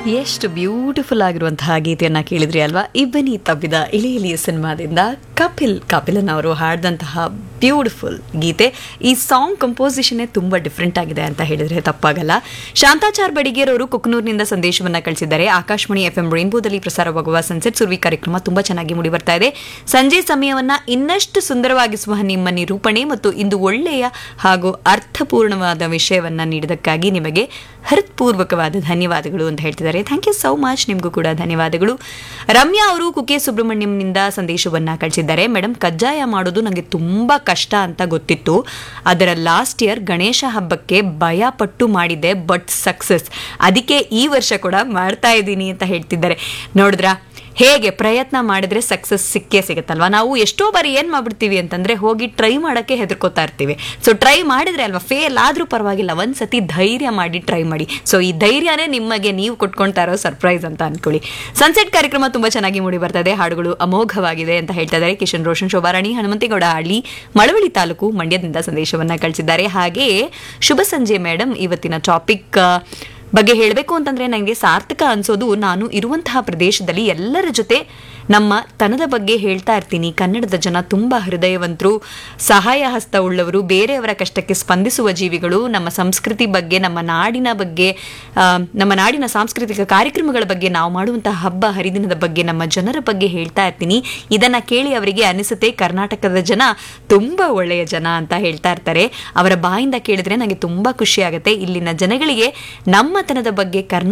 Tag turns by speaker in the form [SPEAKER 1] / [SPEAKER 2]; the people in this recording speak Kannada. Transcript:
[SPEAKER 1] ಎಷ್ಟು ಬ್ಯೂಟಿಫುಲ್ ಆಗಿರುವಂತಹ ಗೀತೆಯನ್ನ ಕೇಳಿದ್ರಿ ಅಲ್ವಾ ಇಬ್ಬನಿ ತಬ್ಬಿದ ಇಳಿ ಇಳಿಯ ಸಿನಿಮಾದಿಂದ ಕಪಿಲ್ ಕಪಿಲನ್ ಅವರು ಹಾಡಿದಂತಹ ಬ್ಯೂಟಿಫುಲ್ ಗೀತೆ ಈ ಸಾಂಗ್ ಕಂಪೋಸಿಷನ್ ತುಂಬಾ ಡಿಫ್ರೆಂಟ್ ಆಗಿದೆ ಅಂತ ಹೇಳಿದ್ರೆ ತಪ್ಪಾಗಲ್ಲ ಶಾಂತಾಚಾರ್ ಬಡಿಗೇರ್ ಅವರು ಕುಕ್ನೂರಿನಿಂದ ಸಂದೇಶವನ್ನ ಕಳಿಸಿದ್ದಾರೆ ಆಕಾಶವಾಣಿ ಎಫ್ ಎಂ ರೈನ್ಬೋದಲ್ಲಿ ಪ್ರಸಾರವಾಗುವ ಸನ್ಸೆಟ್ ಸುರ್ವಿ ಕಾರ್ಯಕ್ರಮ ತುಂಬಾ ಚೆನ್ನಾಗಿ ಮೂಡಿ ಬರ್ತಾ ಇದೆ ಸಂಜೆ ಸಮಯವನ್ನ ಇನ್ನಷ್ಟು ಸುಂದರವಾಗಿಸುವ ನಿಮ್ಮ ನಿರೂಪಣೆ ಮತ್ತು ಇಂದು ಒಳ್ಳೆಯ ಹಾಗೂ ಅರ್ಥಪೂರ್ಣವಾದ ವಿಷಯವನ್ನ ನೀಡಿದಕ್ಕಾಗಿ ನಿಮಗೆ ಹೃತ್ಪೂರ್ವಕವಾದ ಧನ್ಯವಾದಗಳು ಅಂತ ಹೇಳ್ತಿದ್ದಾರೆ ಥ್ಯಾಂಕ್ ಯು ಸೋ ಮಚ್ ನಿಮಗೂ ಕೂಡ ಧನ್ಯವಾದಗಳು ರಮ್ಯಾ ಅವರು ಕುಕೆ ಸುಬ್ರಹ್ಮಣ್ಯಂನಿಂದ ಸಂದೇಶವನ್ನ ಕಳಿಸಿದ್ದಾರೆ ಮೇಡಮ್ ಕಜ್ಜಾಯ ಮಾಡೋದು ನನಗೆ ತುಂಬಾ ಕಷ್ಟ ಅಂತ ಗೊತ್ತಿತ್ತು ಅದರ ಲಾಸ್ಟ್ ಇಯರ್ ಗಣೇಶ ಹಬ್ಬಕ್ಕೆ ಭಯ ಪಟ್ಟು ಮಾಡಿದ್ದೆ ಬಟ್ ಸಕ್ಸಸ್ ಅದಕ್ಕೆ ಈ ವರ್ಷ ಕೂಡ ಮಾಡ್ತಾ ಇದ್ದೀನಿ ಅಂತ ಹೇಳ್ತಿದ್ದಾರೆ ನೋಡಿದ್ರಾ ಹೇಗೆ ಪ್ರಯತ್ನ ಮಾಡಿದ್ರೆ ಸಕ್ಸಸ್ ಸಿಕ್ಕೇ ಸಿಗುತ್ತಲ್ವಾ ನಾವು ಎಷ್ಟೋ ಬಾರಿ ಏನು ಮಾಡ್ಬಿಡ್ತೀವಿ ಅಂತಂದ್ರೆ ಹೋಗಿ ಟ್ರೈ ಮಾಡೋಕ್ಕೆ ಹೆದರ್ಕೋತಾ ಇರ್ತೀವಿ ಸೊ ಟ್ರೈ ಮಾಡಿದ್ರೆ ಅಲ್ವಾ ಫೇಲ್ ಆದರೂ ಪರವಾಗಿಲ್ಲ ಒಂದ್ಸತಿ ಧೈರ್ಯ ಮಾಡಿ ಟ್ರೈ ಮಾಡಿ ಸೊ ಈ ಧೈರ್ಯನೇ ನಿಮಗೆ ನೀವು ಕೊಟ್ಕೊಳ್ತಾ ಇರೋ ಸರ್ಪ್ರೈಸ್ ಅಂತ ಅನ್ಕೊಳ್ಳಿ ಸನ್ಸೆಟ್ ಕಾರ್ಯಕ್ರಮ ತುಂಬಾ ಚೆನ್ನಾಗಿ ಮೂಡಿ ಬರ್ತಾ ಇದೆ ಹಾಡುಗಳು ಅಮೋಘವಾಗಿದೆ ಅಂತ ಹೇಳ್ತಾ ಇದ್ದಾರೆ ಕಿಶನ್ ರೋಷನ್ ಶೋಭಾರಾಣಿ ಹನುಮಂತೇಗೌಡ ಹಳ್ಳಿ ಮಳವಳ್ಳಿ ತಾಲೂಕು ಮಂಡ್ಯದಿಂದ ಸಂದೇಶವನ್ನ ಕಳಿಸಿದ್ದಾರೆ ಹಾಗೆಯೇ ಶುಭ ಸಂಜೆ ಮೇಡಮ್ ಇವತ್ತಿನ ಟಾಪಿಕ್ ಬಗ್ಗೆ ಹೇಳಬೇಕು ಅಂತಂದ್ರೆ ನನಗೆ ಸಾರ್ಥಕ ಅನ್ಸೋದು ನಾನು ಇರುವಂತಹ ಪ್ರದೇಶದಲ್ಲಿ ಎಲ್ಲರ ಜೊತೆ ನಮ್ಮ ತನದ ಬಗ್ಗೆ ಹೇಳ್ತಾ ಇರ್ತೀನಿ ಕನ್ನಡದ ಜನ ತುಂಬಾ ಹೃದಯವಂತರು ಸಹಾಯ ಹಸ್ತ ಉಳ್ಳವರು ಬೇರೆಯವರ ಕಷ್ಟಕ್ಕೆ ಸ್ಪಂದಿಸುವ ಜೀವಿಗಳು ನಮ್ಮ ಸಂಸ್ಕೃತಿ ಬಗ್ಗೆ ನಮ್ಮ ನಾಡಿನ ಬಗ್ಗೆ ಆ, ನಮ್ಮ ನಾಡಿನ ಸಾಂಸ್ಕೃತಿಕ ಕಾರ್ಯಕ್ರಮಗಳ ಬಗ್ಗೆ ನಾವು ಮಾಡುವಂತಹ ಹಬ್ಬ ಹರಿದಿನದ ಬಗ್ಗೆ ನಮ್ಮ ಜನರ ಬಗ್ಗೆ ಹೇಳ್ತಾ ಇರ್ತೀನಿ ಇದನ್ನ ಕೇಳಿ ಅವರಿಗೆ ಅನಿಸುತ್ತೆ ಕರ್ನಾಟಕದ ಜನ ತುಂಬಾ ಒಳ್ಳೆಯ ಜನ ಅಂತ ಹೇಳ್ತಾ ಇರ್ತಾರೆ ಅವರ ಬಾಯಿಂದ ಕೇಳಿದ್ರೆ ನನಗೆ ತುಂಬಾ ಖುಷಿ ಆಗುತ್ತೆ ಇಲ್ಲಿನ ಜನಗಳಿಗೆ ನಮ್ಮತನದ ಬಗ್ಗೆ ಕರ್ನಾಟಕ